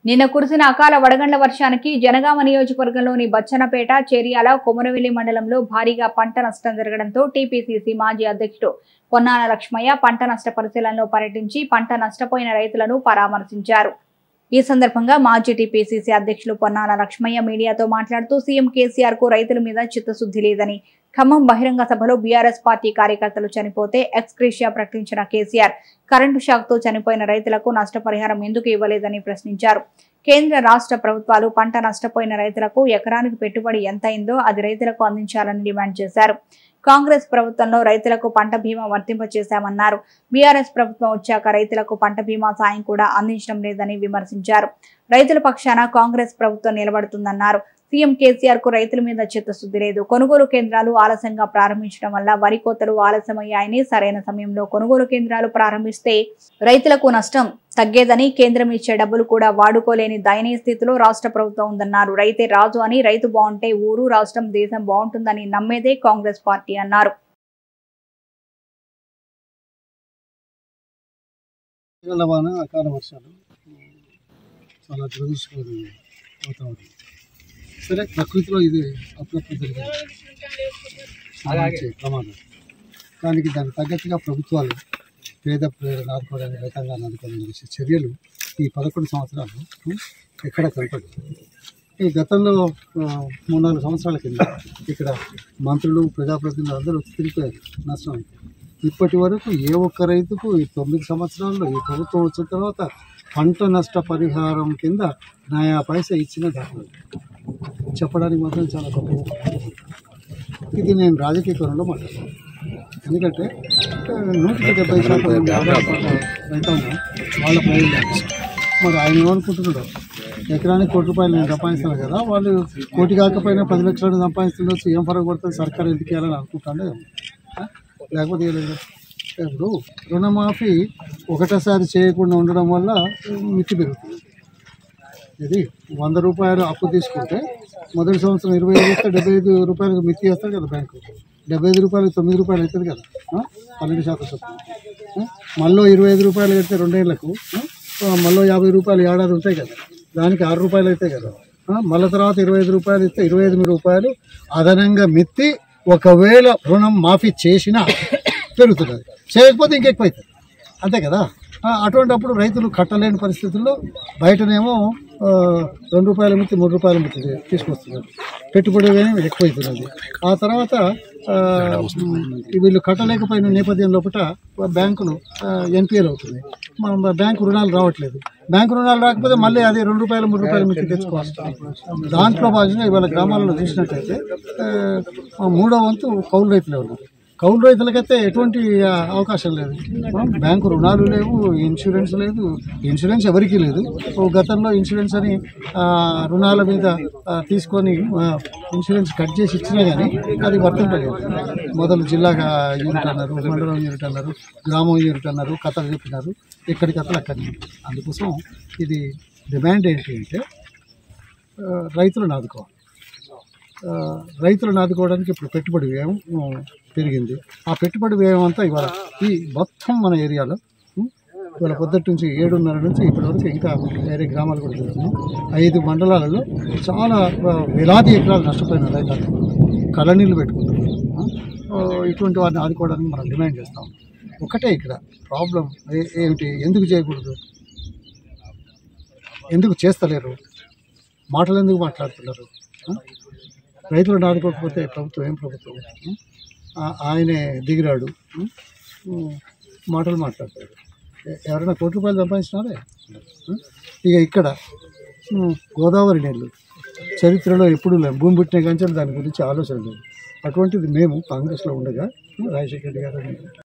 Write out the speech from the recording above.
నిన్న కురిసిన అకాల వడగండ్ల వర్షానికి జనగామ నియోజకవర్గంలోని బచ్చనపేట చేర్యాల కొమరవెల్లి మండలంలో భారీగా పంట నష్టం జరగడంతో టీపీసీసీ మాజీ అధ్యక్షుడు పొన్నాల లక్ష్మయ్య పంట నష్ట పరిశీలనలో పర్యటించి పంట నష్టపోయిన రైతులను పరామర్శించారు ఈ సందర్భంగా మాజీ టీపీసీసీ అధ్యక్షులు పొన్నాల లక్ష్మయ్య మీడియాతో మాట్లాడుతూ సీఎం కేసీఆర్ కు రైతుల మీద చిత్తశుద్ధి లేదని ఖమ్మం బహిరంగ సభలో బీఆర్ఎస్ పార్టీ కార్యకర్తలు చనిపోతే ఎక్స్క్రీషియా ప్రకటించిన కేసీఆర్ కరెంటు షాక్ తో చనిపోయిన రైతులకు నష్టపరిహారం ఎందుకు ఇవ్వలేదని ప్రశ్నించారు కేంద్ర రాష్ట్ర ప్రభుత్వాలు పంట నష్టపోయిన రైతులకు ఎకరానికి పెట్టుబడి ఎంత అయిందో అది రైతులకు అందించాలని డిమాండ్ చేశారు కాంగ్రెస్ ప్రభుత్వంలో రైతులకు పంట బీమా వర్తింపచేశామన్నారు బీఆర్ఎస్ ప్రభుత్వం వచ్చాక రైతులకు పంట బీమా సాయం కూడా అందించడం లేదని విమర్శించారు రైతుల పక్షాన కాంగ్రెస్ ప్రభుత్వం నిలబడుతుందన్నారు సీఎం కేసీఆర్ కు రైతుల మీద చిత్తశుద్ధి లేదు కొనుగోలు కేంద్రాలు ఆలస్యంగా ప్రారంభించడం వల్ల వరి కోతలు ఆలస్యమయ్యాయని సరైన సమయంలో కొనుగోలు కేంద్రాలు ప్రారంభిస్తే రైతులకు నష్టం తగ్గేదని కేంద్రం ఇచ్చే డబ్బులు కూడా వాడుకోలేని దయనీయ స్థితిలో రాష్ట్ర ప్రభుత్వం ఉందన్నారు రైతే రాజు అని రైతు బాగుంటే ఊరు రాష్ట్రం దేశం బాగుంటుందని నమ్మేదే కాంగ్రెస్ పార్టీ అన్నారు తెల్లవాన అకాల వర్షాలు చాలా దురదృష్టకరమైన వాతావరణం సరే ప్రకృతిలో ఇది అప్పుడప్పుడు జరిగే సంభవించే ప్రమాదం కానీ దానికి తగ్గట్టుగా ప్రభుత్వాలు పేద ప్రజలను ఆదుకోవడానికి రైతాంగాన్ని ఆదుకోవడానికి చేసే చర్యలు ఈ పదకొండు సంవత్సరాలు ఉం, ఎక్కడ కనపడదు ఈ గతంలో ఆ, మూడు నాలుగు సంవత్సరాల కింద ఇక్కడ మంత్రులు ప్రజాప్రతినిధులు అందరూ వచ్చి తిరిగిపోయారు నష్టం అయితే. ఇప్పటి వరకు ఏ ఒక్క రైతుకు ఈ తొమ్మిది సంవత్సరాల్లో ఈ ప్రభుత్వం వచ్చిన తర్వాత పంట నష్ట పరిహారం కింద నయా పైసా ఇచ్చిన దాఖలు చెప్పడానికి మాత్రం చాలా గొప్ప ఇది నేను రాజకీయ కోణంలో మాట్లాడతాను ఎందుకంటే ఆ, నూటికి డెబ్బై శాతం మంది ఆధారపడ్డ రైతాంగం వాళ్ళ ప్రయోజనం మరి ఆయన ఏమనుకుంటున్నాడు ఎకరానికి కోటి రూపాయలు నేను సంపాదిస్తాను కదా వాళ్ళు కోటి కాకపోయినా పది లక్షలను సంపాదిస్తుండొచ్చు ఏం ఫరక పడుతుంది సర్కారు ఎందుకు ఇవ్వాలని అనుకుంటానే లేకపోతే ఇవ్వలేదు ఇప్పుడు రుణమాఫీ ఒకటేసారి చేయకుండా ఉండడం వల్ల మితి పెరుగుతుంది ఇది వంద రూపాయలు అప్పు తీసుకుంటే మొదటి సంవత్సరం ఇరవై ఐదు ఇస్తే డెబ్బై ఐదు రూపాయలకు మితి వేస్తాడు కదా బ్యాంకు డెబ్బై ఐదు రూపాయలు తొమ్మిది రూపాయలు అవుతుంది కదా ఆ? పన్నెండు శాతం చొప్పున మళ్ళీ ఇరవై ఐదు రూపాయలు కడితే రెండేళ్లకు ఆ? మళ్ళీ యాభై రూపాయలు ఏడాది ఉంటాయి కదా దానికి ఆరు రూపాయలు అవుతాయి కదా ఆ? మళ్ళీ తర్వాత ఇరవై ఐదు రూపాయలు ఇస్తే ఇరవై ఐదు రూపాయలు అదనంగా మిత్తి ఒకవేళ రుణం మాఫీ చేసినా పెరుగుతున్నది చేయకపోతే ఇంకెక్కువ అవుతుంది అంతే కదా ఆ, అటువంటప్పుడు రైతులు కట్టలేని పరిస్థితుల్లో బయటనేమో ఆ, రెండు రూపాయల మిత్తి మూడు రూపాయల మిత్తి తీసుకొస్తున్నారు పెట్టుబడి వ్యయం ఎక్కువైతున్నది ఆ తర్వాత ఆ, ఈ వీళ్ళు కట్టలేకపోయిన నేపథ్యం లోపల బ్యాంకులు ఎన్పిఎల్ అవుతుంది మన బ్యాంకు రుణాలు రావట్లేదు బ్యాంకు రుణాలు రాకపోతే మళ్ళీ అది రెండు రూపాయలు మూడు రూపాయల మిత్తి తెచ్చుకోవాలి దాంట్లో భాగంగా ఇవాళ గ్రామాలలో చూసినట్టయితే ఆ, మూడో వంతు కౌలు రైతులే ఉన్నారు కౌలు రైతులకైతే ఎటువంటి ఆ, అవకాశం లేదు ఆ, బ్యాంకు రుణాలు లేవు ఇన్సూరెన్స్ లేదు ఇన్సూరెన్స్ ఎవరికీ లేదు ఓ గతంలో ఇన్సూరెన్స్ అని ఆ, రుణాల మీద ఆ, తీసుకొని ఆ, ఇన్సూరెన్స్ కట్ చేసి ఇచ్చినా కానీ అది వర్తింపలేదు మొదలు జిల్లాగా యూనిట్ అన్నారు మండలం యూనిట్ అన్నారు గ్రామం యూనిట్ అన్నారు కథలు చెప్పినారు ఇక్కడి కథలు అక్కడి అందుకోసం ఇది డిమాండ్ ఏంటి అంటే ఆ, రైతులను ఆదుకోవాలి ఆ, రైతులను ఆదుకోవడానికి ఇప్పుడు పెట్టుబడి వ్యయం ఆ, పెరిగింది ఆ పెట్టుబడి వ్యయం అంతా ఇవాళ ఈ మొత్తం మన ఏరియాలో ఉం, ఇవాళ పొద్దుటి నుంచి ఏడున్నర నుంచి ఇప్పటి వరకు ఇంకా వేరే గ్రామాలు కూడా జరుగుతున్నాయి ఐదు మండలాలలో చాలా ఆ, వేలాది ఎకరాలు నష్టపోయిన రైతాంగం కళనీళ్ళు పెట్టుకుంటున్నారు ఆ, ఇటువంటి వారిని ఆదుకోవడానికి మనం డిమాండ్ చేస్తాం ఒకటే ఇక్కడ ప్రాబ్లం ఏ- ఏమిటి ఎందుకు చేయకూడదు ఎందుకు చేస్తలేరు మాటలు ఎందుకు మాట్లాడుతున్నారు ఆ? రైతులను ఆదుకోకపోతే ప్రభుత్వం ఏం ప్రభుత్వం ఉం? ఆ- ఆయనే దిగిరాడు ఉం? ఉం, మాటలు మాట్లాడతాడు ఎ- ఎవరైనా కోటి రూపాయలు సంపాదించినారే ఉం? ఇక ఇక్కడ ఉం, గోదావరి నీళ్ళు చరిత్రలో ఎప్పుడు లేవు భూమి పుట్టిన కంచెలు దాని గురించి ఆలోచన లేదు అటువంటిది మేము కాంగ్రెస్లో ఉండగా ఉం, రాజశేఖర రెడ్డి గారు